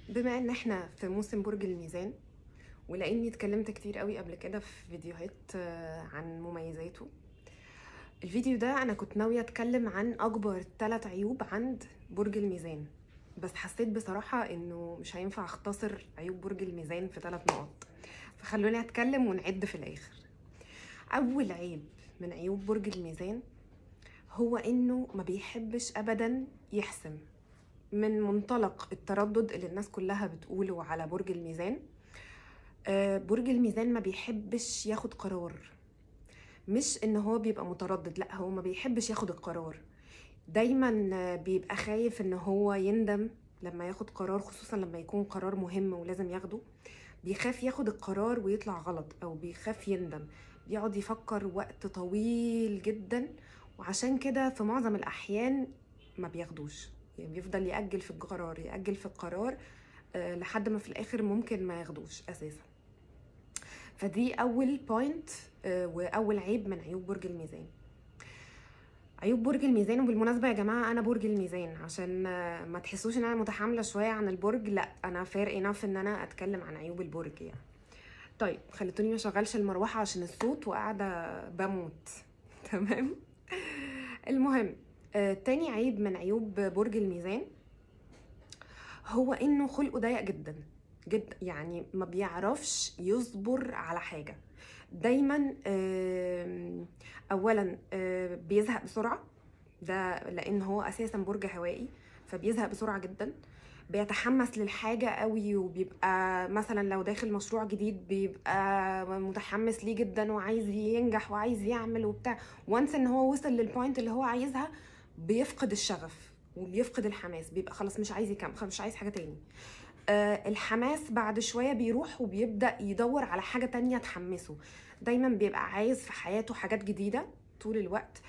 بما ان احنا في موسم برج الميزان ولاني اتكلمت كتير قوي قبل كده في فيديوهات آه، عن مميزاته الفيديو ده انا كنت ناويه اتكلم عن اكبر ثلاث عيوب عند برج الميزان بس حسيت بصراحه انه مش هينفع اختصر عيوب برج الميزان في ثلاث نقط فخلوني اتكلم ونعد في الاخر اول عيب من عيوب برج الميزان هو انه ما بيحبش ابدا يحسم من منطلق التردد اللي الناس كلها بتقوله على برج الميزان آه، برج الميزان ما بيحبش ياخد قرار مش ان هو بيبقى متردد لا هو ما بيحبش ياخد القرار دايما آه، بيبقى خايف ان هو يندم لما ياخد قرار خصوصا لما يكون قرار مهم ولازم ياخده بيخاف ياخد القرار ويطلع غلط او بيخاف يندم بيقعد يفكر وقت طويل جدا وعشان كده في معظم الاحيان ما بياخدوش يعني بيفضل يأجل في القرار يأجل في القرار آه، لحد ما في الآخر ممكن ما ياخدوش أساسا فدي أول بوينت وأول عيب من عيوب برج الميزان عيوب برج الميزان وبالمناسبة يا جماعة أنا برج الميزان عشان آه، ما تحسوش إن أنا متحاملة شوية عن البرج لا أنا فير انف إن أنا أتكلم عن عيوب البرج يعني طيب خليتوني ما اشغلش المروحة عشان الصوت وقاعدة بموت تمام المهم آه، تاني عيب من عيوب برج الميزان هو انه خلقه ضيق جدا جدا يعني ما بيعرفش يصبر على حاجه دايما آم، اولا آه، بيزهق بسرعه ده لان هو اساسا برج هوائي فبيزهق بسرعه جدا بيتحمس للحاجة قوي وبيبقى مثلا لو داخل مشروع جديد بيبقى متحمس ليه جدا وعايز ينجح وعايز يعمل وبتاع وانس ان هو وصل للبوينت اللي هو عايزها بيفقد الشغف وبيفقد الحماس بيبقى خلاص مش عايز يكمل خلاص مش عايز حاجة تاني آه الحماس بعد شوية بيروح وبيبدأ يدور على حاجة تانية تحمسه دايما بيبقى عايز في حياته حاجات جديدة طول الوقت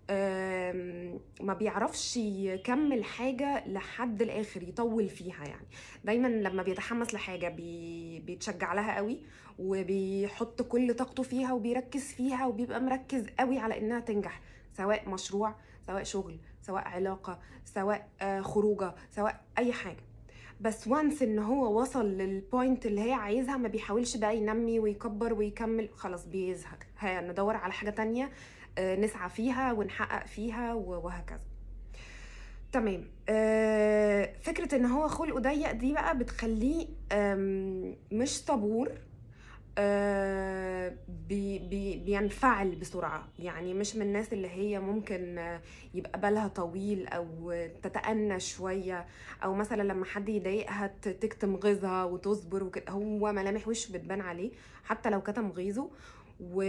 آم، ما بيعرفش يكمل حاجة لحد الآخر يطول فيها يعني دايما لما بيتحمس لحاجة بي... بيتشجع لها قوي وبيحط كل طاقته فيها وبيركز فيها وبيبقى مركز قوي على إنها تنجح سواء مشروع سواء شغل سواء علاقة سواء آه، خروجة سواء أي حاجة بس وانس ان هو وصل للبوينت اللي هي عايزها ما بيحاولش بقى ينمي ويكبر ويكمل خلاص بيزهق ها ندور على حاجة تانية آه، نسعى فيها ونحقق فيها و- وهكذا تمام آه، فكرة ان هو خلقه ضيق دي بقى بتخليه آم، مش صبور آه، بي بي بينفعل بسرعة يعني مش من الناس اللي هي ممكن آه، يبقى بالها طويل أو تتأنى شوية أو مثلا لما حد يضايقها ت- تكتم غيظها وتصبر وكده هو ملامح وشه بتبان عليه حتى لو كتم غيظه و...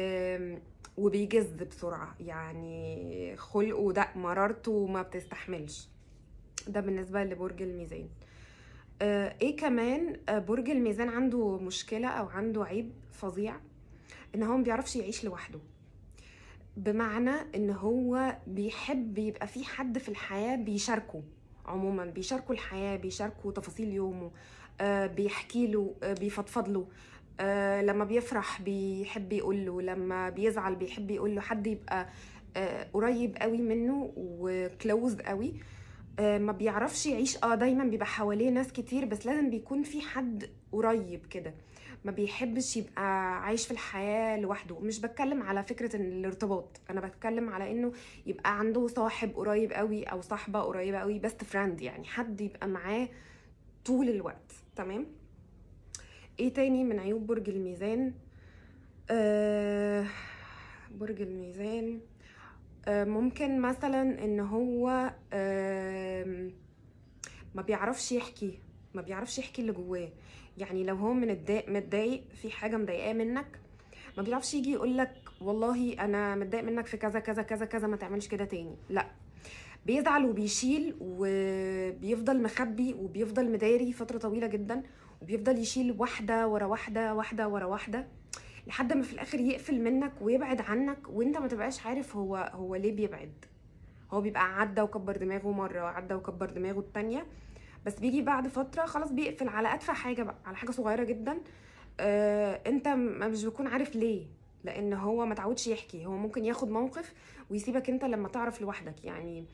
وبيجز بسرعة يعني خلقه ده مرارته ما بتستحملش ده بالنسبة لبرج الميزان آه، ايه كمان آه، برج الميزان عنده مشكلة او عنده عيب فظيع ان هو ما بيعرفش يعيش لوحده بمعنى ان هو بيحب يبقى في حد في الحياة بيشاركه عموما بيشاركوا الحياة بيشاركوا تفاصيل يومه آه، بيحكي له آه، بيفضفض له آه، لما بيفرح بيحب يقول له لما بيزعل بيحب يقول له حد يبقى آه، قريب قوي منه وكلوز قوي آه، ما بيعرفش يعيش اه دايما بيبقى حواليه ناس كتير بس لازم بيكون في حد قريب كده ما بيحبش يبقى عايش في الحياة لوحده مش بتكلم على فكرة إن الارتباط انا بتكلم على انه يبقى عنده صاحب قريب قوي او صاحبة قريبة قوي بست فريند يعني حد يبقى معاه طول الوقت تمام ايه تاني من عيوب برج الميزان آه برج الميزان آه ممكن مثلا ان هو آم، ما بيعرفش يحكي ما بيعرفش يحكي اللي جواه يعني لو هو من الدا- متضايق في حاجه مضايقاه منك ما بيعرفش يجي يقول لك والله انا متضايق منك في كذا كذا كذا كذا ما تعملش كده تاني لا بيزعل وبيشيل وبيفضل مخبي وبيفضل مداري فتره طويله جدا وبيفضل يشيل واحده ورا واحده واحده ورا واحده لحد ما في الاخر يقفل منك ويبعد عنك وانت ما تبقاش عارف هو هو ليه بيبعد هو بيبقى عدى وكبر دماغه مره وعدى وكبر دماغه التانية بس بيجي بعد فتره خلاص بيقفل على اتفه حاجه بقى على حاجه صغيره جدا آه انت م- مش بتكون عارف ليه لان هو ما تعودش يحكي هو ممكن ياخد موقف ويسيبك انت لما تعرف لوحدك يعني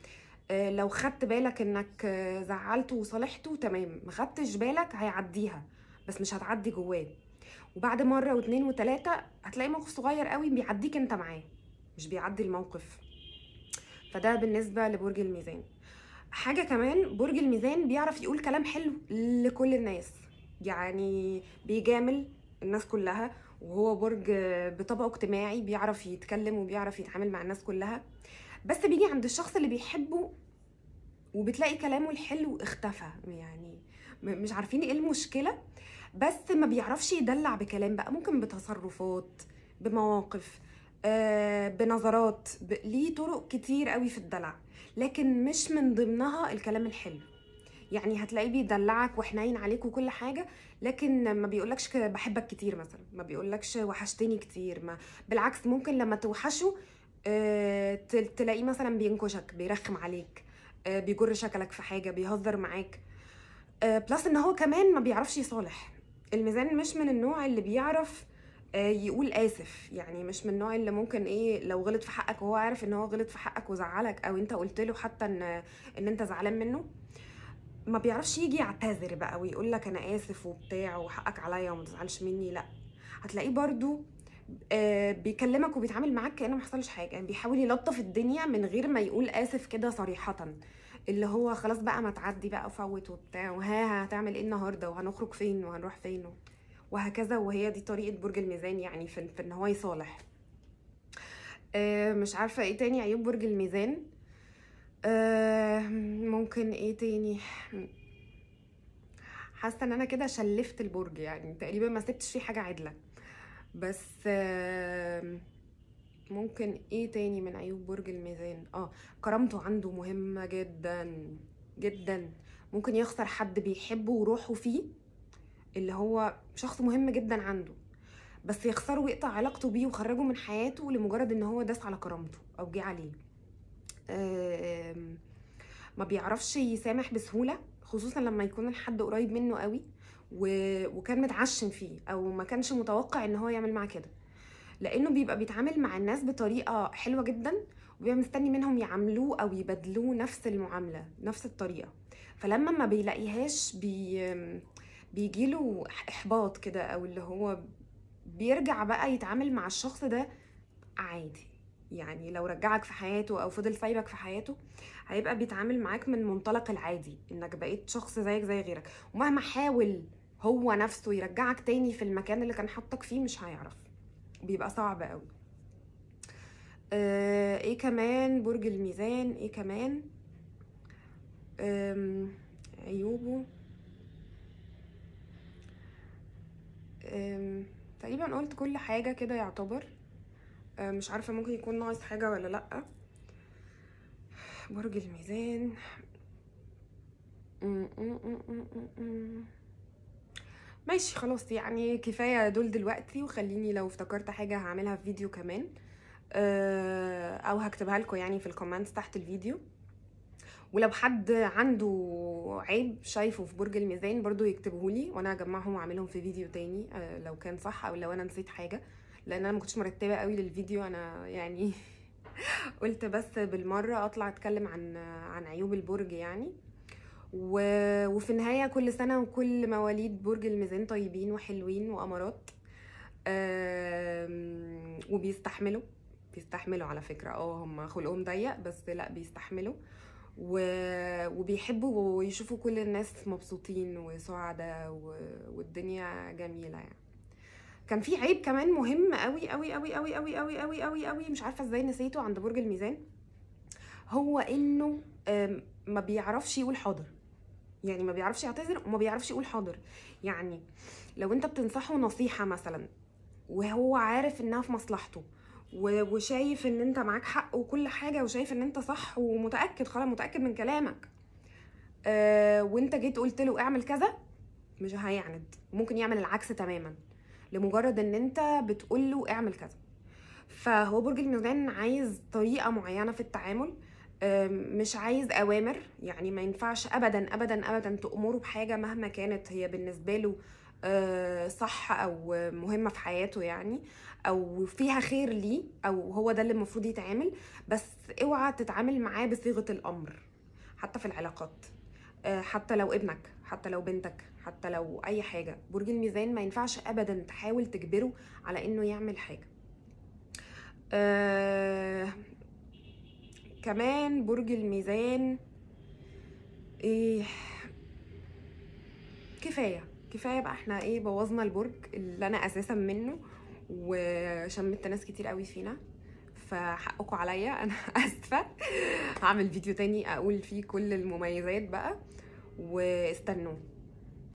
آه، لو خدت بالك انك آه، زعلته وصالحته تمام ما خدتش بالك هيعديها بس مش هتعدي جواه وبعد مره واتنين وتلاته هتلاقي موقف صغير قوي بيعديك انت معاه مش بيعدي الموقف فده بالنسبه لبرج الميزان حاجه كمان برج الميزان بيعرف يقول كلام حلو لكل الناس يعني بيجامل الناس كلها وهو برج بطبعه اجتماعي بيعرف يتكلم وبيعرف يتعامل مع الناس كلها بس بيجي عند الشخص اللي بيحبه وبتلاقي كلامه الحلو اختفى يعني م- مش عارفين ايه المشكله بس ما بيعرفش يدلع بكلام بقى ممكن بتصرفات بمواقف آه بنظرات ب... ليه طرق كتير قوي في الدلع لكن مش من ضمنها الكلام الحلو يعني هتلاقيه بيدلعك وحنين عليك وكل حاجه لكن ما بيقولكش ك- بحبك كتير مثلا ما بيقولكش وحشتني كتير ما بالعكس ممكن لما توحشه آه، تل- تلاقيه مثلا بينكشك بيرخم عليك آه، بيجر شكلك في حاجه بيهزر معاك آه، بلس ان هو كمان ما بيعرفش يصالح الميزان مش من النوع اللي بيعرف آه، يقول اسف يعني مش من النوع اللي ممكن ايه لو غلط في حقك وهو عارف ان هو غلط في حقك وزعلك او انت قلت له حتى ان ان انت زعلان منه ما بيعرفش يجي يعتذر بقى ويقول لك انا اسف وبتاع وحقك عليا وما تزعلش مني لا هتلاقيه برضو آه، بيكلمك وبيتعامل معاك كانه ما حصلش حاجه يعني بيحاول يلطف الدنيا من غير ما يقول اسف كده صريحه اللي هو خلاص بقى ما تعدي بقى وفوت وبتاع وها هتعمل ايه النهارده وهنخرج فين وهنروح فين وهكذا وهي دي طريقه برج الميزان يعني في, في ان هو يصالح آه، مش عارفه ايه تاني عيوب برج الميزان آه، ممكن ايه تاني حاسه ان انا كده شلفت البرج يعني تقريبا ما سبتش فيه حاجه عدله بس آم، ممكن ايه تاني من عيوب برج الميزان اه كرامته عنده مهمة جدا جدا ممكن يخسر حد بيحبه وروحه فيه اللي هو شخص مهم جدا عنده بس يخسره ويقطع علاقته بيه ويخرجه من حياته لمجرد ان هو داس على كرامته او جه عليه آم، ما بيعرفش يسامح بسهولة خصوصا لما يكون الحد قريب منه قوي و... وكان متعشم فيه او ما كانش متوقع ان هو يعمل معاه كده لانه بيبقى بيتعامل مع الناس بطريقه حلوه جدا وبيبقى مستني منهم يعاملوه او يبادلوه نفس المعامله نفس الطريقه فلما ما بيلاقيهاش بي بيجيله احباط كده او اللي هو بيرجع بقى يتعامل مع الشخص ده عادي يعني لو رجعك في حياته او فضل سايبك في حياته هيبقى بيتعامل معاك من منطلق العادي انك بقيت شخص زيك زي غيرك ومهما حاول هو نفسه يرجعك تاني في المكان اللي كان حاطك فيه مش هيعرف بيبقى صعب قوي آه ايه كمان برج الميزان ايه كمان آم، عيوبه آم، تقريبا قلت كل حاجة كده يعتبر آه، مش عارفة ممكن يكون ناقص حاجة ولا لأ برج الميزان م- م- م- م- م- م. ماشي خلاص يعني كفاية دول دلوقتي وخليني لو افتكرت حاجة هعملها في فيديو كمان آه، او هكتبها لكم يعني في الكومنتس تحت الفيديو ولو حد عنده عيب شايفه في برج الميزان برضو يكتبهولي وانا هجمعهم واعملهم في فيديو تاني آه، لو كان صح او لو انا نسيت حاجة لان انا ما كنتش مرتبة قوي للفيديو انا يعني قلت بس بالمرة اطلع اتكلم عن عن عيوب البرج يعني و... وفي النهاية كل سنة وكل مواليد برج الميزان طيبين وحلوين وأمارات آم، وبيستحملوا بيستحملوا على فكرة اه هم خلقهم ضيق بس لا بيستحملوا و... وبيحبوا ويشوفوا كل الناس مبسوطين وسعداء و... والدنيا جميلة يعني كان في عيب كمان مهم قوي قوي قوي قوي قوي قوي قوي قوي قوي مش عارفة ازاي نسيته عند برج الميزان هو انه آم، ما بيعرفش يقول حاضر يعني ما بيعرفش يعتذر وما بيعرفش يقول حاضر يعني لو انت بتنصحه نصيحة مثلا وهو عارف انها في مصلحته و- وشايف ان انت معاك حق وكل حاجة وشايف ان انت صح ومتأكد خلاص متأكد من كلامك آه وانت جيت قلت له اعمل كذا مش هيعند ممكن يعمل العكس تماما لمجرد ان انت بتقول له اعمل كذا فهو برج الميزان عايز طريقة معينة في التعامل أم، مش عايز أوامر يعني ما ينفعش أبدا أبدا أبدا تأمره بحاجة مهما كانت هي بالنسبة له آه، صح أو مهمة في حياته يعني أو فيها خير ليه أو هو ده اللي المفروض يتعامل بس اوعى تتعامل معاه بصيغة الأمر حتى في العلاقات آه، حتى لو ابنك حتى لو بنتك حتى لو اي حاجه برج الميزان ما ينفعش ابدا تحاول تجبره على انه يعمل حاجه آه كمان برج الميزان ايه كفايه كفايه بقى احنا ايه بوظنا البرج اللي انا اساسا منه وشمت ناس كتير قوي فينا فحقكم عليا انا اسفه هعمل فيديو تاني اقول فيه كل المميزات بقى واستنوا